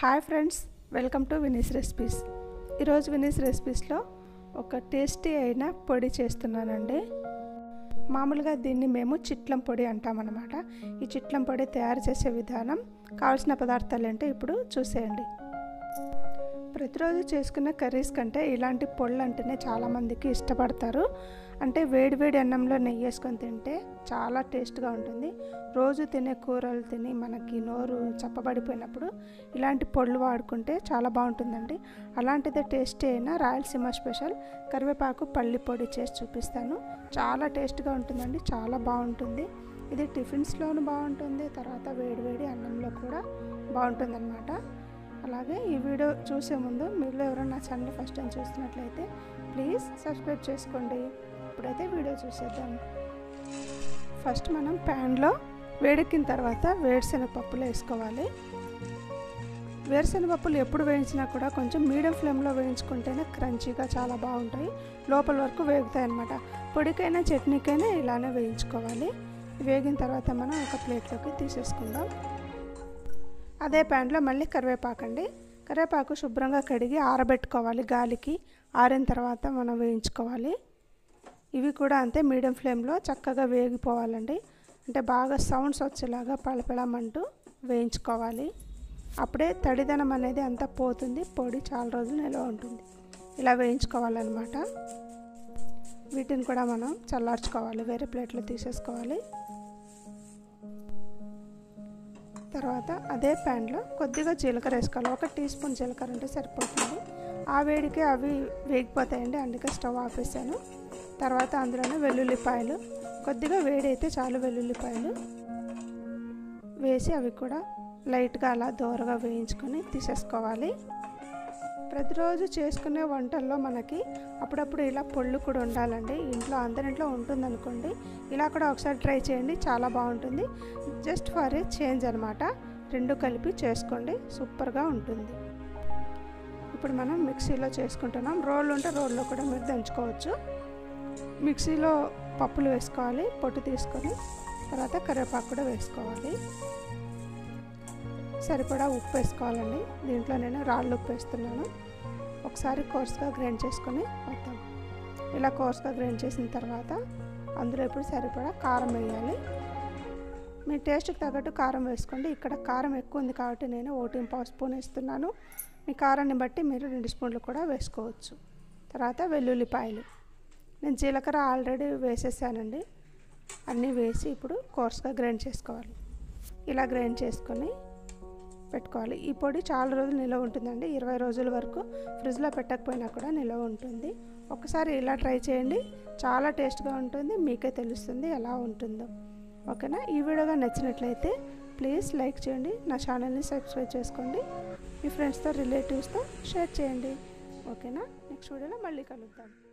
hi friends welcome to Vini's recipes ఈరోజు వినీస్ రెసిపీస్లో ఒక tasty అయిన పొడి చేస్తున్నానండి మామూలుగా దీన్ని మేము చిట్లం పొడి అంటామన్నమాట ఈ చిట్లం పొడి తయారు చేసే విధానం కావాల్సిన పదార్థాలు ఏంటో ఇప్పుడు చూసేయండి ప్రతిరోజు చేసుకునే కర్రీస్ కంటే ఇలాంటి పొళ్ళు అంటేనే చాలామందికి ఇష్టపడతారు అంటే వేడి వేడి అన్నంలో నెయ్యి వేసుకొని తింటే చాలా టేస్ట్గా ఉంటుంది రోజు తినే కూరలు తిని మనకి నోరు చప్పబడిపోయినప్పుడు ఇలాంటి పొళ్ళు వాడుకుంటే చాలా బాగుంటుందండి అలాంటిదే టేస్టీ అయిన రాయలసీమ స్పెషల్ కరివేపాకు పల్లి పొడి చేసి చూపిస్తాను చాలా టేస్ట్గా ఉంటుందండి చాలా బాగుంటుంది ఇది టిఫిన్స్లోనూ బాగుంటుంది తర్వాత వేడి వేడి అన్నంలో కూడా బాగుంటుంది అలాగే ఈ వీడియో చూసే ముందు మీరు ఎవరైనా నా ఛానల్ ఫస్ట్ టైం చూస్తున్నట్లయితే ప్లీజ్ సబ్స్క్రైబ్ చేసుకోండి ఇప్పుడైతే వీడియో చూసేద్దాం ఫస్ట్ మనం ప్యాన్లో వేడెక్కిన తర్వాత వేరుశెనగ పప్పులు వేసుకోవాలి వేరుశెనగ పప్పులు ఎప్పుడు వేయించినా కూడా కొంచెం మీడియం ఫ్లేమ్లో వేయించుకుంటేనే క్రంచీగా చాలా బాగుంటాయి లోపల వరకు వేగుతాయి అన్నమాట పొడికైనా చట్నీకైనా ఇలానే వేయించుకోవాలి వేగిన తర్వాత మనం ఒక ప్లేట్లోకి తీసేసుకుందాం అదే ప్యాన్లో మళ్ళీ కరివేపాకండి కరివేపాకు శుభ్రంగా కడిగి ఆరబెట్టుకోవాలి గాలికి ఆరిన తర్వాత మనం వేయించుకోవాలి ఇవి కూడా అంతే మీడియం ఫ్లేమ్లో చక్కగా వేగిపోవాలండి అంటే బాగా సౌండ్స్ వచ్చేలాగా పళపళమంటూ వేయించుకోవాలి అప్పుడే తడిదనం అనేది అంతా పోతుంది పొడి చాలా రోజులు నిల్వ ఉంటుంది ఇలా వేయించుకోవాలన్నమాట వీటిని కూడా మనం చల్లార్చుకోవాలి వేరే ప్లేట్లో తీసేసుకోవాలి తర్వాత అదే ప్యాన్లో కొద్దిగా జీలకర్ర వేసుకోవాలి ఒక టీ స్పూన్ జీలకర్ర ఉంటే సరిపోతుంది ఆ వేడికి అవి వేగిపోతాయండి అందుకే స్టవ్ ఆపేసాను తర్వాత అందులోనే వెల్లుల్లిపాయలు కొద్దిగా వేడి అయితే చాలు వెల్లుల్లిపాయలు వేసి అవి కూడా లైట్గా అలా దోరగా వేయించుకొని తీసేసుకోవాలి ప్రతిరోజు చేసుకునే వంటల్లో మనకి అప్పుడప్పుడు ఇలా పొళ్ళు కూడా ఉండాలండి ఇంట్లో అందరింట్లో ఉంటుందనుకోండి ఇలా కూడా ఒకసారి ట్రై చేయండి చాలా బాగుంటుంది జస్ట్ ఫర్ ఏ చేంజ్ అనమాట రెండు కలిపి చేసుకోండి సూపర్గా ఉంటుంది ఇప్పుడు మనం మిక్సీలో చేసుకుంటున్నాం రోళ్ళు ఉంటే రోల్లో కూడా మీరు దంచుకోవచ్చు మిక్సీలో పప్పులు వేసుకోవాలి పొట్టు తీసుకొని తర్వాత కరివేపాకు కూడా వేసుకోవాలి సరిపడా ఉప్పు వేసుకోవాలండి దీంట్లో నేను రాళ్ళు ఉప్పు వేస్తున్నాను ఒకసారి కోర్స్గా గ్రైండ్ చేసుకొని వద్దాం ఇలా కోర్స్గా గ్రైండ్ చేసిన తర్వాత అందులో ఇప్పుడు సరిపడా కారం వేయాలి మీ టేస్ట్కి తగ్గట్టు కారం వేసుకోండి ఇక్కడ కారం ఎక్కువ ఉంది కాబట్టి నేను ఒకటి పావు స్పూన్ వేస్తున్నాను మీ కారాన్ని బట్టి మీరు రెండు స్పూన్లు కూడా వేసుకోవచ్చు తర్వాత వెల్లుల్లిపాయలు నేను జీలకర్ర ఆల్రెడీ వేసేసానండి అన్నీ వేసి ఇప్పుడు కోర్స్గా గ్రైండ్ చేసుకోవాలి ఇలా గ్రైండ్ చేసుకొని పెట్టుకోవాలి ఈ పొడి చాలా రోజులు నిల్వ ఉంటుందండి ఇరవై రోజుల వరకు ఫ్రిడ్జ్లో పెట్టకపోయినా కూడా నిల్వ ఉంటుంది ఒకసారి ఇలా ట్రై చేయండి చాలా టేస్ట్గా ఉంటుంది మీకే తెలుస్తుంది ఎలా ఉంటుందో ఓకేనా ఈ వీడియోగా నచ్చినట్లయితే ప్లీజ్ లైక్ చేయండి నా ఛానల్ని సబ్స్క్రైబ్ చేసుకోండి మీ ఫ్రెండ్స్తో రిలేటివ్స్తో షేర్ చేయండి ఓకేనా నెక్స్ట్ వీడియోలో మళ్ళీ కలుద్దాం